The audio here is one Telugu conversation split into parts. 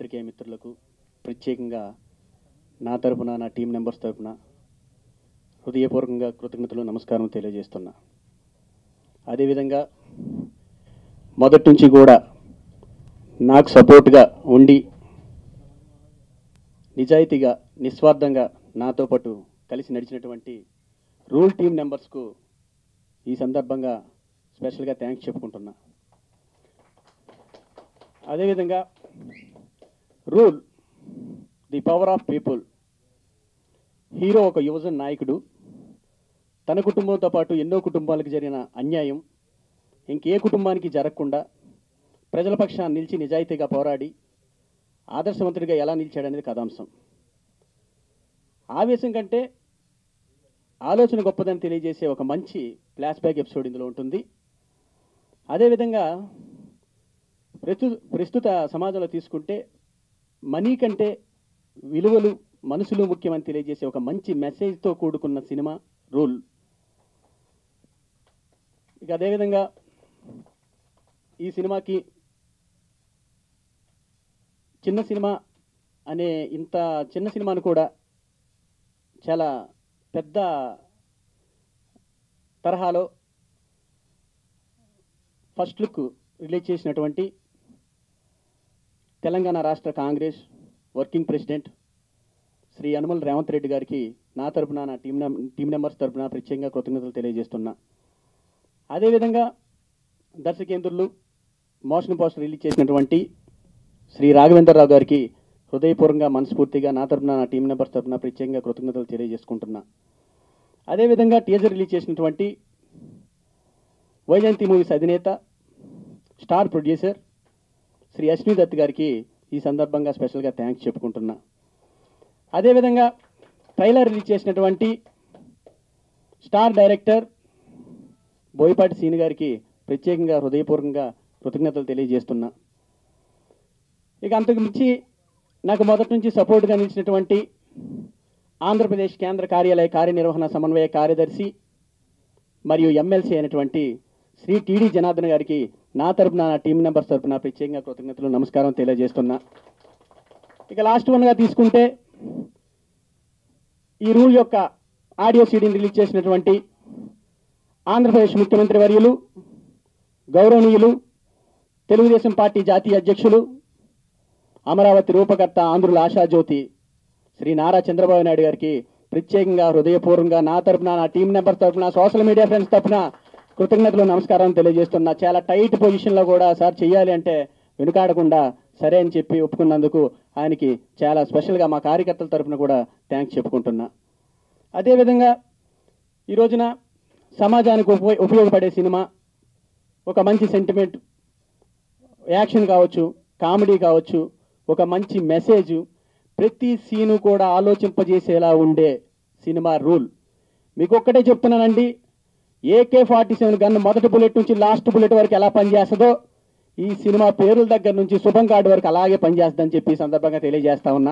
పాత్రికేయ మిత్రులకు ప్రత్యేకంగా నా తరపున నా టీం మెంబర్స్ తరపున హృదయపూర్వకంగా కృతజ్ఞతలు నమస్కారం తెలియజేస్తున్నా అదేవిధంగా మొదటి నుంచి కూడా నాకు సపోర్ట్గా ఉండి నిజాయితీగా నిస్వార్థంగా నాతో పాటు కలిసి నడిచినటువంటి రూల్ టీం మెంబర్స్కు ఈ సందర్భంగా స్పెషల్గా థ్యాంక్స్ చెప్పుకుంటున్నా అదేవిధంగా rule the power of people hero ఒక యువజన నాయకుడు తన కుటుంబంతో పాటు ఎన్నో కుటుంబాలకు జరిగిన అన్యాయం ఇంకే కుటుంబానికి జరగకుండా ప్రజల పక్షాన్ని నిలిచి నిజాయితీగా పోరాడి ఆదర్శవంతుడిగా ఎలా నిలిచాడనేది కథాంశం ఆవేశం కంటే ఆలోచన గొప్పదని తెలియజేసే ఒక మంచి ఫ్లాష్ బ్యాక్ ఎపిసోడ్ ఇందులో ఉంటుంది అదేవిధంగా ప్రస్తు ప్రస్తుత సమాజంలో తీసుకుంటే మనీ కంటే విలువలు మనసులు ముఖ్యమని తెలియజేసే ఒక మంచి మెసేజ్తో కూడుకున్న సినిమా రూల్ ఇక అదేవిధంగా ఈ సినిమాకి చిన్న సినిమా అనే ఇంత చిన్న సినిమాను కూడా చాలా పెద్ద తరహాలో ఫస్ట్ లుక్ రిలీజ్ చేసినటువంటి తెలంగాణ రాష్ట్ర Congress working president Shri Yanamala Revanth Reddy గారికి నా తరపున నా టీం నెం- టీం మెంబర్స్ తరపున ప్రత్యేకంగా కృతజ్ఞతలు తెలియజేస్తున్నా అదేవిధంగా దర్శకేంద్రులు మోషన్ పోస్టర్ రిలీజ్ చేసినటువంటి శ్రీ రాఘవేంద్రరావు గారికి హృదయపూర్వకంగా మనస్ఫూర్తిగా నా తరపున నా టీం మెంబర్స్ తరపున ప్రత్యేకంగా కృతజ్ఞతలు తెలియజేసుకుంటున్నా అదేవిధంగా టీజర్ రిలీజ్ చేసినటువంటి వైజయంతి మూవీస్ అధినేత స్టార్ ప్రొడ్యూసర్ శ్రీ అశ్విని దత్ గారికి ఈ సందర్భంగా స్పెషల్గా థ్యాంక్స్ చెప్పుకుంటున్నా అదేవిధంగా ట్రైలర్ రిలీజ్ చేసినటువంటి స్టార్ డైరెక్టర్ బోయపాటి సీని గారికి ప్రత్యేకంగా హృదయపూర్వకంగా కృతజ్ఞతలు తెలియజేస్తున్నా ఇక అంతకు మించి నాకు మొదటి నుంచి సపోర్ట్గా నిలిచినటువంటి ఆంధ్రప్రదేశ్ కేంద్ర కార్యాలయ కార్యనిర్వహణ సమన్వయ కార్యదర్శి మరియు ఎమ్మెల్సీ అయినటువంటి శ్రీ టీడీ జనార్దన్ గారికి నా తరపున నా టీం మెంబర్స్ తరపున ప్రత్యేకంగా కృతజ్ఞతలు నమస్కారం తెలియజేస్తున్నా ఇక లాస్ట్ వన్గా తీసుకుంటే ఈ రూల్ యొక్క ఆడియో సీడీని రిలీజ్ చేసినటువంటి ఆంధ్రప్రదేశ్ ముఖ్యమంత్రి వర్యులు గౌరవనీయులు తెలుగుదేశం పార్టీ జాతీయ అధ్యక్షులు అమరావతి రూపకర్త ఆంధ్రుల ఆశాజ్యోతి శ్రీ నారా చంద్రబాబు నాయుడు గారికి ప్రత్యేకంగా హృదయపూర్వకంగా నా తరపున నా టీం నెంబర్ తరపున సోషల్ మీడియా ఫ్రెండ్స్ తరపున కృతజ్ఞతలు నమస్కారం తెలియజేస్తున్నా చాలా టైట్ పొజిషన్లో కూడా సార్ చెయ్యాలి అంటే వెనుకాడకుండా సరే అని చెప్పి ఒప్పుకున్నందుకు ఆయనకి చాలా స్పెషల్గా మా కార్యకర్తల తరపున కూడా థ్యాంక్స్ చెప్పుకుంటున్నా అదేవిధంగా ఈ రోజున సమాజానికి ఉపయోగ ఉపయోగపడే సినిమా ఒక మంచి సెంటిమెంట్ యాక్షన్ కావచ్చు కామెడీ కావచ్చు ఒక మంచి మెసేజ్ ప్రతి సీను కూడా ఆలోచింపజేసేలా ఉండే సినిమా రూల్ మీకు ఒక్కటే చెప్తున్నానండి ఏకే ఫార్టీ సెవెన్ గన్ మొదటి బుల్లెట్ నుంచి లాస్ట్ బుల్లెట్ వరకు ఎలా పనిచేస్తుందో ఈ సినిమా పేరుల దగ్గర నుంచి శుభం కార్డు వరకు అలాగే పనిచేస్తుందని చెప్పి ఈ సందర్భంగా తెలియజేస్తా ఉన్నా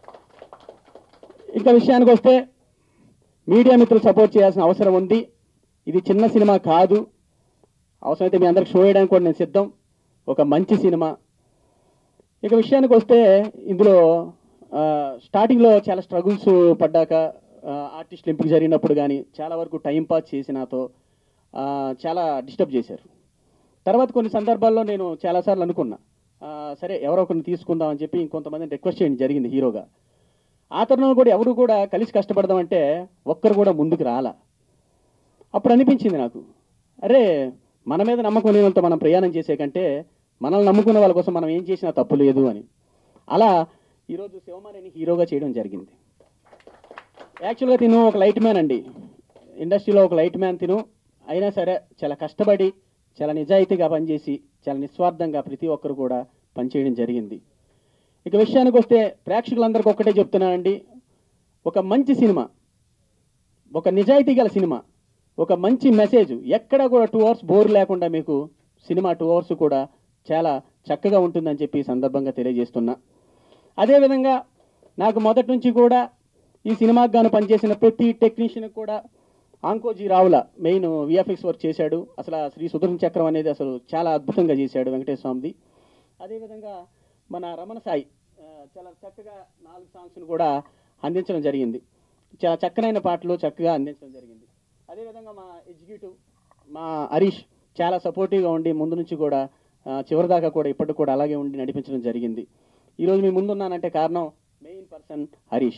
ఇంకా విషయానికి వస్తే మీడియా మిత్రులు సపోర్ట్ చేయాల్సిన అవసరం ఉంది ఇది చిన్న సినిమా కాదు అవసరమైతే మీ అందరికి షో చేయడానికి కూడా నేను సిద్ధం ఒక మంచి సినిమా ఇక విషయానికి వస్తే ఇందులో ఆ, స్టార్టింగ్లో చాలా స్ట్రగుల్స్ పడ్డాక ఆ, ఆర్టిస్టులు ఎంపిక జరిగినప్పుడు కానీ చాలా వరకు టైం పాస్ చేసి నాతో ఆ, చాలా డిస్టర్బ్ చేశారు తర్వాత కొన్ని సందర్భాల్లో నేను చాలాసార్లు అనుకున్నా ఆ, సరే ఎవరో ఒకరిని తీసుకుందాం అని చెప్పి ఇంకొంతమందిని రిక్వెస్ట్ చేయడం జరిగింది హీరోగా ఆ తరుణంలో కూడా ఎవరు కూడా కలిసి కష్టపడదామంటే ఒక్కరు కూడా ముందుకు రాలా అప్పుడు అనిపించింది నాకు అరే మన మీద నమ్మకం లేనంత మనం ప్రయాణం చేసే కంటే మనల్ని నమ్ముకున్న వాళ్ళ కోసం మనం ఏం చేసినా తప్పు లేదు అని అలా ఈరోజు శివమారిని హీరోగా చేయడం జరిగింది యాక్చువల్గా తిను ఒక లైట్ మ్యాన్ అండి ఇండస్ట్రీలో ఒక లైట్ మ్యాన్ తిను అయినా సరే చాలా కష్టపడి చాలా నిజాయితీగా పనిచేసి చాలా నిస్వార్థంగా ప్రతి ఒక్కరు కూడా పనిచేయడం జరిగింది ఇక విషయానికి వస్తే ప్రేక్షకులందరికీ ఒక్కటే చెప్తున్నానండి ఒక మంచి సినిమా ఒక నిజాయితీ గల సినిమా ఒక మంచి మెసేజ్ ఎక్కడ కూడా టూ అవర్స్ బోర్ లేకుండా మీకు సినిమా టూ అవర్స్ కూడా చాలా చక్కగా ఉంటుందని చెప్పి ఈ సందర్భంగా తెలియజేస్తున్నా అదేవిధంగా నాకు మొదటి నుంచి కూడా ఈ సినిమాకు గాను పనిచేసిన ప్రతి టెక్నీషియన్ కూడా ఆంకోజీ రావుల మెయిన్ విఎఫ్ఎక్స్ వర్క్ చేశాడు అసలు ఆ శ్రీ సుదర్శన చక్రం అనేది అసలు చాలా అద్భుతంగా చేశాడు వెంకటేశ్వర స్వామిది అదేవిధంగా మన రమణ సాయి ఆ, చాలా చక్కగా నాలుగు సాంగ్స్ను కూడా అందించడం జరిగింది చాలా చక్కనైన పాటలు చక్కగా అందించడం జరిగింది అదేవిధంగా మా ఎగ్జిక్యూటివ్ మా హరీష్ చాలా సపోర్టివ్గా ఉండి ముందు నుంచి కూడా ఆ, చివరిదాకా కూడా ఇప్పటికి కూడా అలాగే ఉండి నడిపించడం జరిగింది ఈరోజు మీ ముందున్నానంటే కారణం మెయిన్ పర్సన్ హరీష్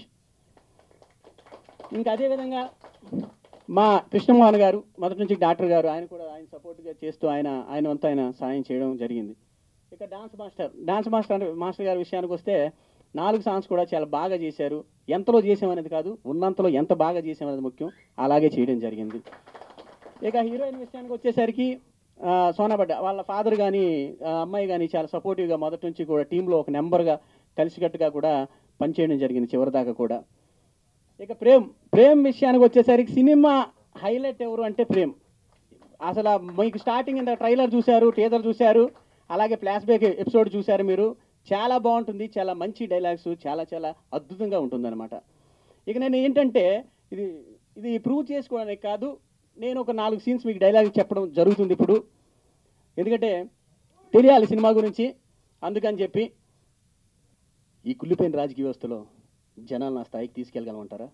ఇంకా అదేవిధంగా మా కృష్ణమోహన్ గారు మొదటి నుంచి డాక్టర్ గారు ఆయన కూడా ఆయన సపోర్ట్గా చేస్తూ ఆయన ఆయన వంతు ఆయన సాయం చేయడం జరిగింది ఇక డాన్స్ మాస్టర్ డాన్స్ మాస్టర్ అంటే మాస్టర్ గారి విషయానికి వస్తే నాలుగు సాంగ్స్ కూడా చాలా బాగా చేశారు ఎంతలో చేసామనేది కాదు ఉన్నంతలో ఎంత బాగా చేసామనేది ముఖ్యం అలాగే చేయడం జరిగింది ఇక హీరోయిన్ విషయానికి వచ్చేసరికి ఆ, సోనాబడ్డ వాళ్ళ ఫాదర్ కానీ అమ్మాయి కానీ చాలా సపోర్టివ్గా మొదటి నుంచి కూడా టీంలో ఒక నెంబర్గా కలిసికట్టుగా కూడా పనిచేయడం జరిగింది చివరిదాకా కూడా ఇక ప్రేమ్ ప్రేమ్ విషయానికి వచ్చేసరికి సినిమా హైలైట్ ఎవరు అంటే ప్రేమ్ అసలు ఆ మీకు స్టార్టింగ్ ఇంత ట్రైలర్ చూశారు టీజర్ చూశారు అలాగే ఫ్లాష్ బ్యాక్ ఎపిసోడ్ చూశారు మీరు చాలా బాగుంటుంది చాలా మంచి డైలాగ్స్ చాలా చాలా అద్భుతంగా ఉంటుందన్నమాట ఇక నేను ఏంటంటే ఇది ఇది ప్రూవ్ చేసుకోవడానికి కాదు నేను ఒక నాలుగు సీన్స్ మీకు డైలాగ్ చెప్పడం జరుగుతుంది ఇప్పుడు ఎందుకంటే తెలియాలి సినిమా గురించి అందుకని చెప్పి ఈ కుళ్ళిపోయిన రాజకీయ వ్యవస్థలో జనాలు నా స్థాయికి తీసుకెళ్ళగలమంటారా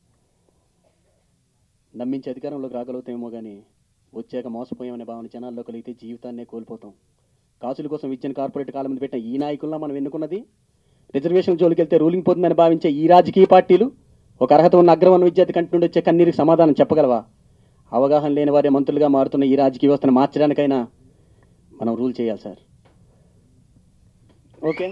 నమ్మించి అధికారంలోకి రాగలుగుతామేమో కానీ వచ్చాక మోసపోయామనే భావన జనాల్లో కలిగితే జీవితాన్నే కోల్పోతాం కాసుల కోసం ఇచ్చిన కార్పొరేట్ కాలం మీద పెట్టిన ఈ నాయకుల్లో మనం ఎన్నుకున్నది రిజర్వేషన్ జోలికి వెళ్తే రూలింగ్ పోతుందని భావించే ఈ రాజకీయ పార్టీలు ఒక అర్హత ఉన్న అగ్రవన్న విద్యార్థి కంటి నుండి వచ్చే కన్నీరికి సమాధానం చెప్పగలవా అవగాహన లేని వారే మంత్రులుగా మారుతున్న ఈ రాజకీయ వ్యవస్థను మార్చడానికైనా మనం రూల్ చేయాలి సార్ ఓకే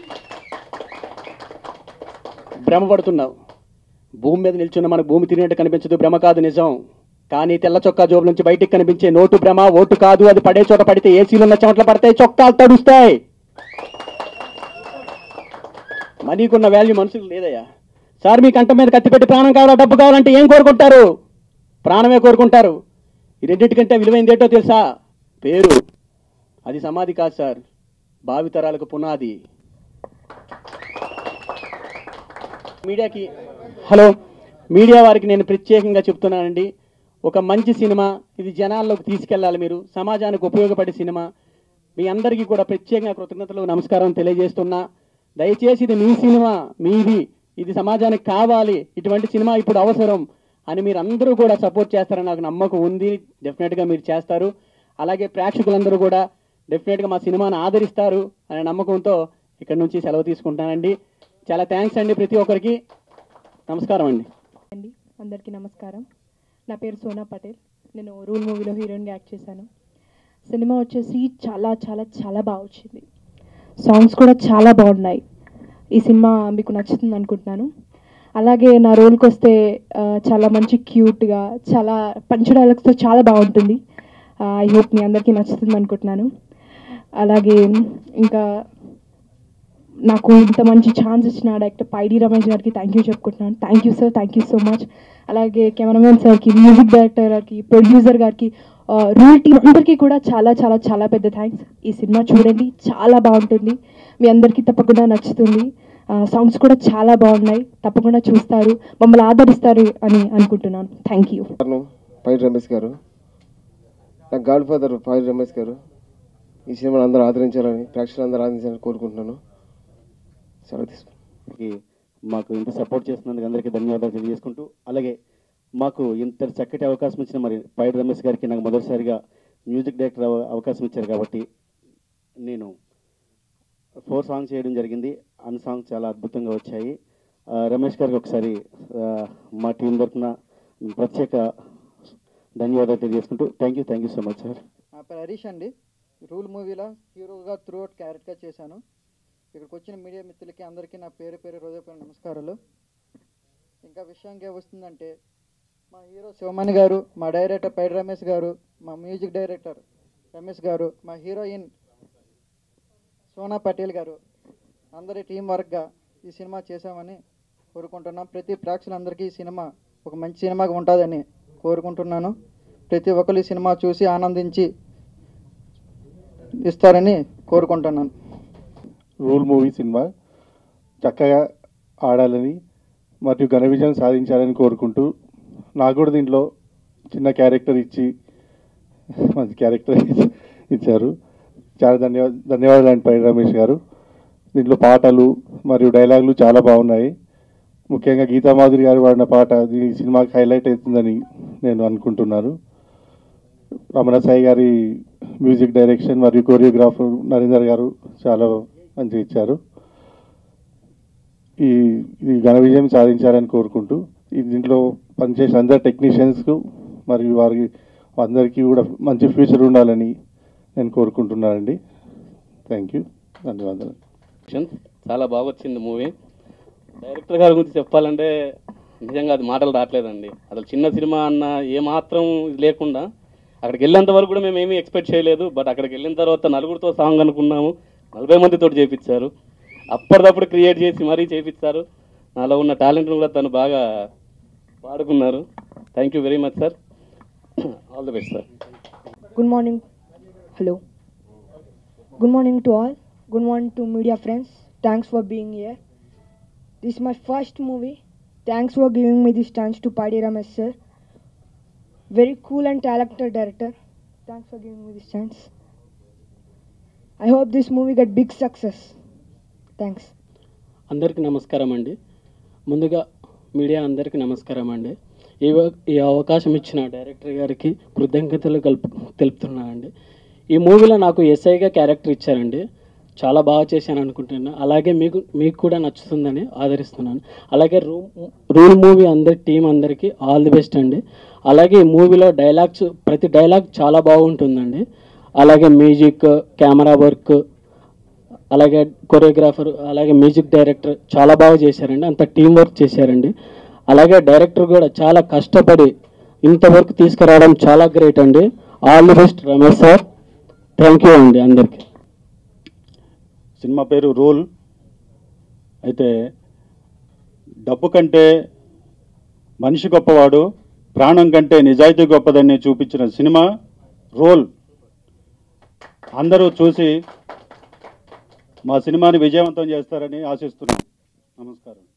భ్రమపడుతున్నావు భూమి మీద నిల్చున్న మనకు భూమి తిరిగినట్టు కనిపించదు భ్రమ కాదు నిజం కానీ తెల్ల చొక్కా జోబు నుంచి బయటికి కనిపించే నోటు భ్రమ ఓటు కాదు అది పడే చోట పడితే ఏసీలు ఉన్న చెమటలు పడతాయి చొక్కాలు తడుస్తాయి మనీకున్న వాల్యూ మనుషులకు లేదయ్యా సార్ మీ కంట మీద కత్తి పెట్టి ప్రాణం కావాలా డబ్బు కావాలంటే ఏం కోరుకుంటారు ప్రాణమే కోరుకుంటారు ఈ రెండింటికంటే విలువైంది ఏంటో తెలుసా పేరు అది సమాధి కాదు సార్ భావితరాలకు పునాది మీడియాకి హలో మీడియా వారికి నేను ప్రత్యేకంగా చెప్తున్నానండి ఒక మంచి సినిమా ఇది జనాల్లోకి తీసుకెళ్ళాలి మీరు సమాజానికి ఉపయోగపడే సినిమా మీ అందరికీ కూడా ప్రత్యేకంగా కృతజ్ఞతలు నమస్కారం తెలియజేస్తున్నా దయచేసి ఇది మీ సినిమా మీది ఇది సమాజానికి కావాలి ఇటువంటి సినిమా ఇప్పుడు అవసరం అని మీరు అందరూ కూడా సపోర్ట్ చేస్తారని నాకు నమ్మకం ఉంది డెఫినెట్గా మీరు చేస్తారు అలాగే ప్రేక్షకులందరూ కూడా డెఫినెట్గా మా సినిమాను ఆదరిస్తారు అనే నమ్మకంతో ఇక్కడ నుంచి సెలవు తీసుకుంటానండి చాలా థ్యాంక్స్ అండి ప్రతి ఒక్కరికి నమస్కారం అండి అండి అందరికీ నమస్కారం నా పేరు సోనా పటేల్ నేను రూల్ మూవీలో హీరోయిన్గా యాక్ట్ చేశాను సినిమా వచ్చేసి చాలా చాలా చాలా బాగా వచ్చింది సాంగ్స్ కూడా చాలా బాగున్నాయి ఈ సినిమా మీకు నచ్చుతుంది అనుకుంటున్నాను అలాగే నా రోల్కి వస్తే ఆ, చాలా మంచి క్యూట్గా చాలా పంచ డైలాగ్స్తో చాలా బాగుంటుంది ఐ హోప్ మీ అందరికీ నచ్చుతుంది అనుకుంటున్నాను అలాగే ఇంకా నాకు ఇంత మంచి ఛాన్స్ ఇచ్చిన డైరెక్టర్ పైడి రమేష్ గారికి థ్యాంక్ యూ చెప్పుకుంటున్నాను thank you sir thank you so much అలాగే కెమెరామెన్ సార్కి మ్యూజిక్ డైరెక్టర్ గారికి ప్రొడ్యూసర్ గారికి రూల్ టీమ్ అందరికీ కూడా చాలా చాలా చాలా పెద్ద థ్యాంక్స్ ఈ సినిమా చూడండి చాలా బాగుంటుంది మీ అందరికీ తప్పకుండా నచ్చుతుంది సాంగ్స్ కూడా చాలా బాగున్నాయి తప్పకుండా చూస్తారు మమ్మల్ని ఆదరిస్తారు అని అనుకుంటున్నాను థ్యాంక్ యూ కారణం పైడి రమేష్ గారు నా గాడ్ ఫాదర్ పైడి రమేష్ గారు ఈ సినిమాను అందరూ ఆదరించాలని ప్రేక్షకులు అందరూ ఆదరించాలని కోరుకుంటున్నాను సెలవు తీసుకుంటాను ఈ మాకు ఇంత సపోర్ట్ చేస్తున్నందుకు అందరికీ ధన్యవాదాలు తెలియజేసుకుంటూ అలాగే మాకు ఇంత చక్కటి అవకాశం ఇచ్చిన మరి పైడి రమేష్ గారికి నాకు మొదటిసారిగా మ్యూజిక్ డైరెక్టర్ అవ- అవకాశం ఇచ్చారు కాబట్టి నేను ఫోర్ సాంగ్స్ చేయడం జరిగింది అన్ని సాంగ్స్ చాలా అద్భుతంగా వచ్చాయి ఆ, రమేష్ గారికి ఒకసారి ఆ, మా టీం తరఫున ప్రత్యేక ధన్యవాదాలు తెలియజేసుకుంటూ thank you thank you so much sir నా పేరు హరీష్ అండి రూల్ మూవీలో హీరోగా త్రూ అవుట్ క్యారెక్టర్గా చేశాను ఇక్కడికి వచ్చిన మీడియా మిత్రులకి అందరికీ నా పేరు పేరు హృదయపూర్వక నమస్కారాలు ఇంకా విషయానికి వస్తుందంటే మా హీరో శివమణి గారు మా డైరెక్టర్ పైడి రమేష్ గారు మా మ్యూజిక్ డైరెక్టర్ రమేష్ గారు మా హీరోయిన్ సోనా పటేల్ గారు అందరి టీం వర్క్గా ఈ సినిమా చేశామని కోరుకుంటున్నాం ప్రతి ప్రేక్షకులందరికీ ఈ సినిమా ఒక మంచి సినిమాగా ఉంటుందని కోరుకుంటున్నాను ప్రతి ఒక్కరు ఈ సినిమా చూసి ఆనందించి ఇస్తారని కోరుకుంటున్నాను రూల్ మూవీ సినిమా చక్కగా ఆడాలని మరియు ఘన విజయం సాధించాలని కోరుకుంటూ నాకు కూడా దీంట్లో చిన్న క్యారెక్టర్ ఇచ్చి మంచి క్యారెక్టర్ ఇచ్చారు చాలా ధన్యవాద ధన్యవాదాలు అండి పై రమేష్ గారు దీంట్లో పాటలు మరియు డైలాగులు చాలా బాగున్నాయి ముఖ్యంగా గీతామాధురి గారు వాడిన పాట ఈ సినిమాకి హైలైట్ అవుతుందని నేను అనుకుంటున్నాను రమణ సాయి గారి మ్యూజిక్ డైరెక్షన్ మరియు కొరియోగ్రాఫర్ నరేందర్ గారు చాలా మంచిగా ఇచ్చారు ఈ ఇది ఘన విజయం సాధించాలని కోరుకుంటూ ఈ దీంట్లో పనిచేసిన అందరు టెక్నీషియన్స్కు మరియు వారికి అందరికీ కూడా మంచి ఫ్యూచర్ ఉండాలని నేను కోరుకుంటున్నానండి థ్యాంక్ యూ ధన్యవాదాలు యాక్షన్ చాలా బాగా వచ్చింది మూవీ డైరెక్టర్ గారి గురించి చెప్పాలంటే నిజంగా అది మాటలు రావట్లేదండి అసలు చిన్న సినిమా అన్న ఏమాత్రం ఇది లేకుండా అక్కడికి వెళ్ళేంత వరకు కూడా మేము ఏమీ ఎక్స్పెక్ట్ చేయలేదు బట్ అక్కడికి వెళ్ళిన తర్వాత నలుగురితో సాంగ్ అనుకున్నాము నలభై మందితో చేపించారు అప్పటిదప్పుడు క్రియేట్ చేసి మరీ చేపించారు నాలో ఉన్న టాలెంట్ను కూడా తను బాగా వాడుకున్నారు thank you very much sir all the best sir Good morning. Hello. Good morning to all. Good morning to media friends. Thanks for being here. This is my first movie. Thanks for giving me this chance to Padi Ramesh sir. Very cool and talented director. Thanks for giving me this chance. I hope this movie get big success. Thanks. అందరికీ నమస్కారం అండి ముందుగా మీడియా అందరికీ నమస్కారం అండి ఈ వ- ఈ అవకాశం ఇచ్చిన డైరెక్టర్ గారికి కృతజ్ఞతలు కలుపు తెలుపుతున్నానండి ఈ మూవీలో నాకు ఎస్ఐగా క్యారెక్టర్ ఇచ్చారండి చాలా బాగా చేశాను అనుకుంటున్నాను అలాగే మీకు మీకు కూడా నచ్చుతుందని ఆదరిస్తున్నాను అలాగే రూమ్ రూల్ మూవీ అందరి టీం అందరికీ ఆల్ ది బెస్ట్ అండి అలాగే ఈ మూవీలో డైలాగ్స్ ప్రతి డైలాగ్ చాలా బాగుంటుందండి అలాగే మ్యూజిక్ కెమెరా వర్క్ అలాగే కొరియోగ్రాఫర్ అలాగే మ్యూజిక్ డైరెక్టర్ చాలా బాగా చేశారండి అంత టీం వర్క్ చేశారండి అలాగే డైరెక్టర్ కూడా చాలా కష్టపడి ఇంతవరకు తీసుకురావడం చాలా గ్రేట్ అండి all the best Ramesh sir thank you అండి అందరికీ సినిమా పేరు రూల్ అయితే డబ్బు కంటే మనిషి గొప్పవాడు ప్రాణం కంటే నిజాయితీ గొప్పదని చూపించిన సినిమా రోల్ అందరూ చూసి మా సినిమాని విజయవంతం చేస్తారని ఆశిస్తున్నాం నమస్కారం